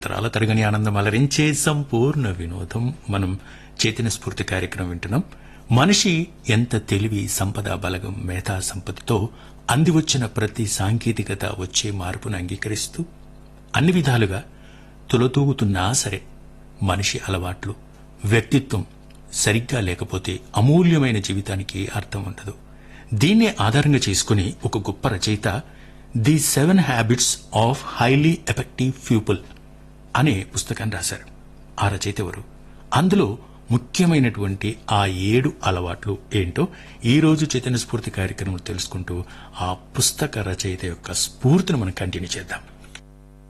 తరాల తరగని ఆనందం అలరించే సంపూర్ణ వినోదం మనం చైతన్య స్ఫూర్తి కార్యక్రమం వింటున్నాం మనిషి ఎంత తెలివి సంపద బలగం మేధా సంపదతో అందివచ్చిన ప్రతి సాంకేతికత వచ్చే మార్పును అంగీకరిస్తూ అన్ని విధాలుగా తులతూగుతున్నా సరే మనిషి అలవాట్లు వ్యక్తిత్వం సరిగ్గా లేకపోతే అమూల్యమైన జీవితానికి అర్థం ఉండదు దీన్నే ఆధారంగా చేసుకుని ఒక గొప్ప రచయిత the seven habits of highly effective people అనే పుస్తకాన్ని రాశారు ఆ రచయిత ఎవరు అందులో ముఖ్యమైనటువంటి ఆ ఏడు అలవాట్లు ఏంటో ఈ రోజు చైతన్య స్ఫూర్తి కార్యక్రమం తెలుసుకుంటూ ఆ పుస్తక రచయిత యొక్క స్ఫూర్తిని మనం కంటిన్యూ చేద్దాం